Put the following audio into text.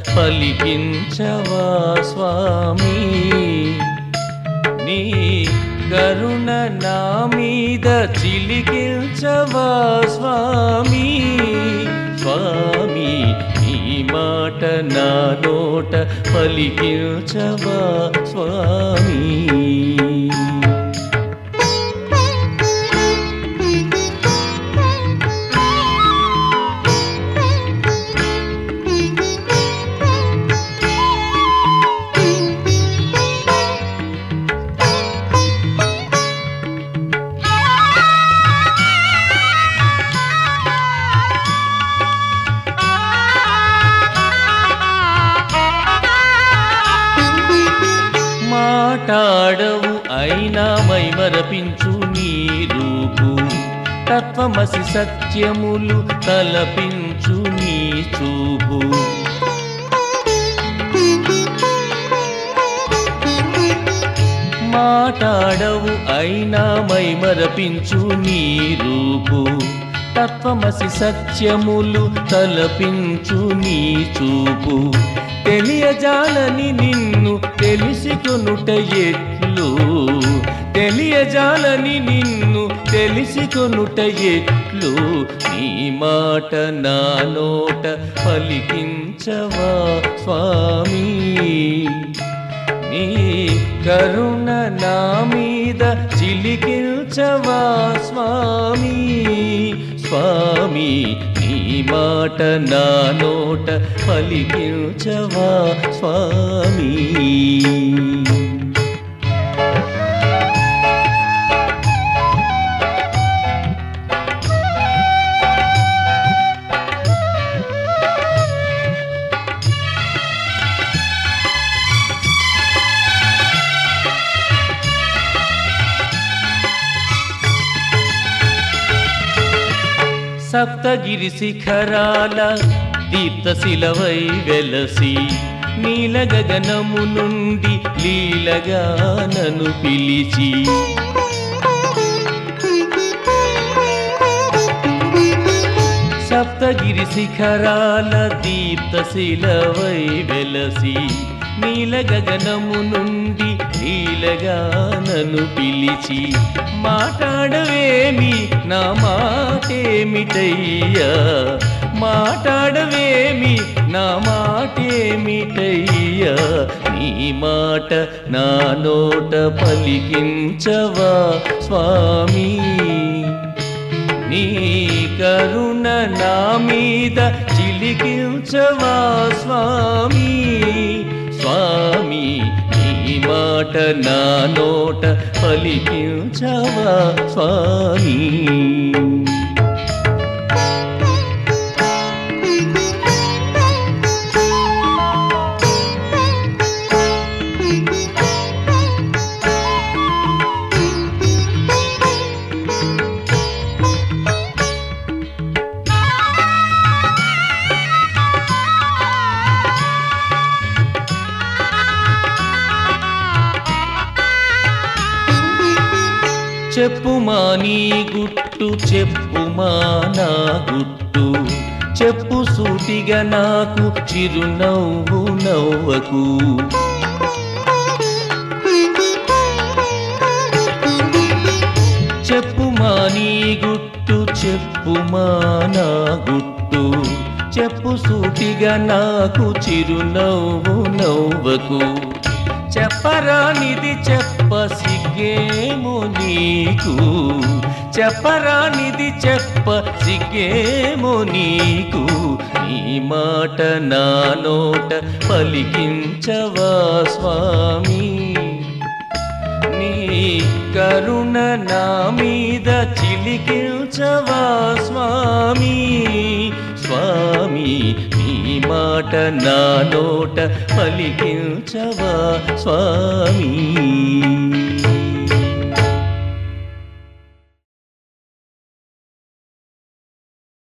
పలికించవా స్వామి నీ కరుణ నా మీద చిలికించవా స్వామి స్వామి నీ మాట నా నోట పలికించవా స్వామి మాటాడవు అయినా మైమరపించు నీ రూపు తత్వమసి సత్యములు తలపించు నీ చూపు మాటాడవు అయినా మైమరపించు నీ రూపు తత్వమసి సత్యములు తలపించు నీ చూపు తెలియజాలని నిన్ను తెలిసికొనుట ఎట్లు తెలియజాలని నిన్ను తెలిసికొనుట ఎట్లు నీ మాట నా నోట పలికించవా స్వామి నీ కరుణ నా మీద చిలికిల్చవా స్వామి స్వామి నీ మాట నా నోట పలికిల్చవా స్వామి సప్తగిరి శిఖరాల దీప్త శిలవై వెలసి నీల గగనము నుండి లీలగా నన్ను పిలిచి సప్తగిరి శిఖరాల దీప్త శిలవై వెలసి నీల గగనము నుండి లీలగా నన్ను పిలిచి మాట్లాడవేమి నా మాటేమిటయ్యా మాట్లాడవేమి నా మాటేమిటయ్యా నీ మాట నా నోట పలికించవా స్వామి నీ కరుణ నా మీద చిలికించవా స్వామి స్వామి నీ మాట నా నోట పలికించవా స్వామి చెప్పుమా నీ గుట్టు చెప్పుమా నా గుట్టు చెప్పు సూటిగా నాకు చిరునవ్వు నవ్వకు చెప్పుమా నీ గుట్టు చెప్పుమా నా గుట్టు చెప్పు సూటిగా నాకు చిరునవ్వు నవ్వకు చెప్పరానిది చెప్ప సిగ్గేమో నీకు చెప్పరానిది చెప్ప సిగ్గేమో నీకు నీ మాట నా నోట పలికించవా స్వామి నీ కరుణ నా మీద చిలికిల్చవా స్వామి స్వామి నీ మాట నా నోట పలికిల్చవా స్వామి